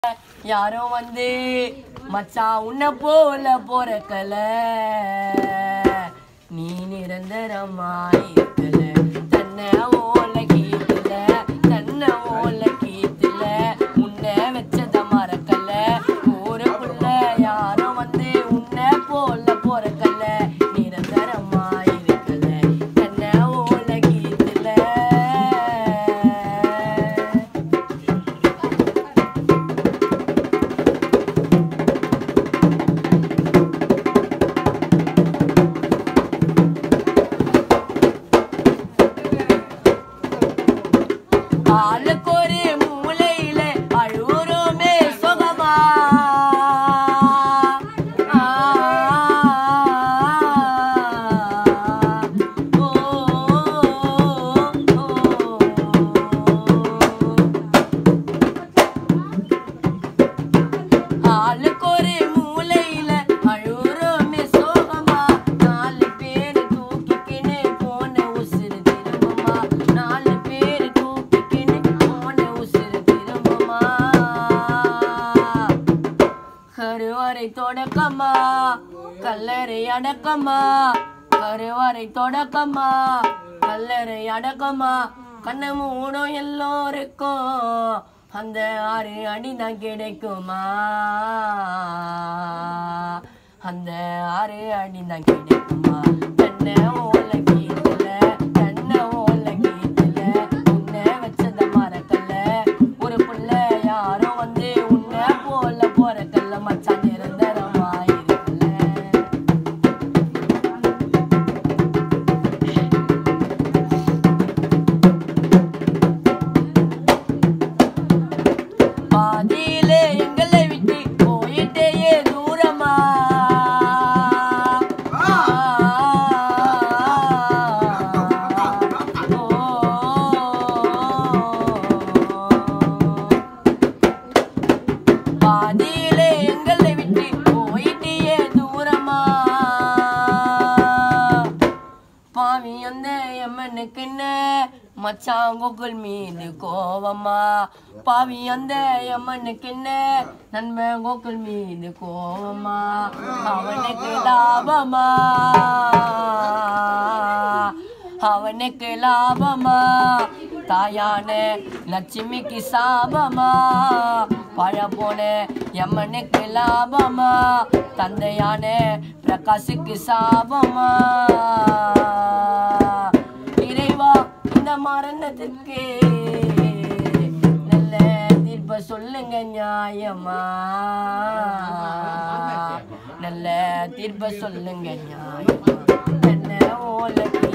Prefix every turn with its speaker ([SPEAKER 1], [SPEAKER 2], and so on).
[SPEAKER 1] யாரும் வந்து மச்சான் உன்னை போல போறக்கல நீ நிரந்தரமாய் இருக்கல தன்னை ஓல கீத்துல தன்னை ஓல கீத்துல உன்னை வச்சத மறக்கல ஊருக்குள்ள யாரும் வந்து உன்னை போல போறக்கல நிரந்தரமாய் இருக்கல தன்னை ஓல கீத்துல ஆளுக்கு ஒரு மூலையில அழுவுறோமே சுகமா ஆ, ஓ, ஓ, ஆளுக்கு ஒரு மூலையில அழுவுறோமே சோகமா நாலு பேரு தூக்கிக்கின்னு போன உசுறு திரும்புமா நாலு பேரு தூக்கிக்கின்னு போன உசுறு திரும்புமா கருவறை தொடக்கமா கல்லறை அடக்கமா கருவறை தொடக்கமா கல்லறை அடக்கமா கண்ணை மூடும் எல்லோருக்கும் அந்த ஆறு அடிதான் கிடைக்குமா அந்த ஆறு அடிதான் கிடைக்குமா தன்னை ஓலை கீத்துல தன்னை ஓலை கீத்துல உன்னை வச்சத மறக்கல ஒரு புள்ள யாரும் வந்து உன்னை போல போறக்கல்ல மச்சான் நிரந்தரமாயிருக்கல பாதியிலே எங்களை விட்டு போயிட்டேயே தூரமா பாதியிலே எங்களை விட்டு போயிட்டேயே தூரமா பாவி அந்த எம்மனுக்குன்னு மச்சான் கோகுல் மீது கோவமா பாவி அந்த எம்மனுக்குன்னு நண்பன் கோகுல் மீது கோவமா அவனுக்கு லாபமா அவனுக்கு லாபமா தாயான லட்சுமிக்கு சாபமா பழ போன எம்மனுக்கு லாபமா தந்தையான பிரகாஷுக்கு சாபமா இறைவா இந்த மரணத்திற்கு நல்ல தீர்ப்ப சொல்லுங்க நியாயமா நல்ல தீர்ப்ப சொல்லுங்க நியாயமா என்ன ஓலை